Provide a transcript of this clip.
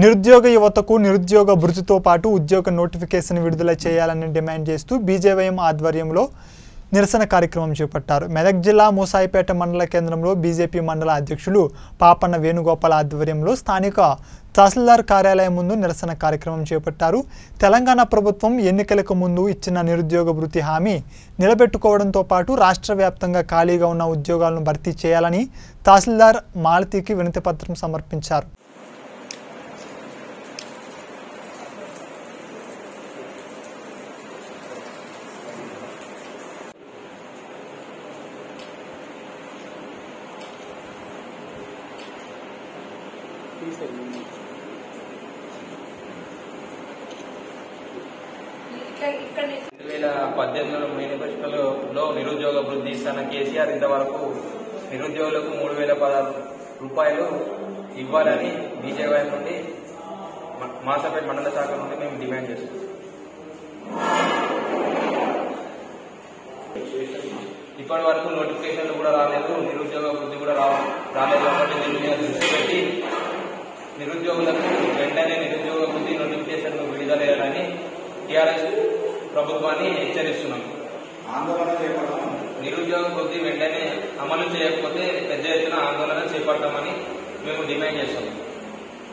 నిరుద్యోగ యువతకు నిరుద్యోగ భృతితో పాటు ఉద్యోగ నోటిఫికేషన్ విడుదల చేయాలని డిమాండ్ చేస్తూ బీజేవైఎం ఆధ్వర్యంలో నిరసన కార్యక్రమం చేపట్టారు మెదక్ జిల్లా మూసాయిపేట మండల కేంద్రంలో బీజేపీ మండల అధ్యక్షులు పాపన్న వేణుగోపాల్ ఆధ్వర్యంలో స్థానిక తహసీల్దార్ కార్యాలయం ముందు నిరసన కార్యక్రమం చేపట్టారు తెలంగాణ ప్రభుత్వం ఎన్నికలకు ముందు ఇచ్చిన నిరుద్యోగ భృతి హామీ నిలబెట్టుకోవడంతో పాటు రాష్ట్ర వ్యాప్తంగా ఖాళీగా ఉన్న ఉద్యోగాలను భర్తీ చేయాలని తహసీల్దార్ మాలతీకి వినతిపత్రం సమర్పించారు రెండు వేల పద్దెనిమిదిలో మేనిఫెస్టోలో నిరుద్యోగ వృద్ధి ఇస్తున్న కేసీఆర్ ఇంతవరకు నిరుద్యోగులకు మూడు వేల పదహారు రూపాయలు ఇవ్వాలని బీజేవై నుండి మ- మాసపేట మండల శాఖ నుండి మేము డిమాండ్ చేస్తున్నాం ఇప్పటి వరకు నోటిఫికేషన్లు కూడా రాలేదు నిరుద్యోగ వృద్ధి కూడా రా రాలేదు కాబట్టి దీని మీద దృష్టి పెట్టి నిరుద్యోగులకు వెంటనే నిరుద్యోగ వృద్ధి నోటిఫికేషన్ విడుదల చేయాలని టీఆర్ఎస్ ప్రభుత్వాన్ని హెచ్చరిస్తున్నాం ఆందోళన చేపడతాం నిరుద్యోగ వృద్ధి వెంటనే అమలు చేయకపోతే పెద్ద ఎత్తున ఆందోళన చేపడతామని మేము డిమాండ్ చేస్తున్నాం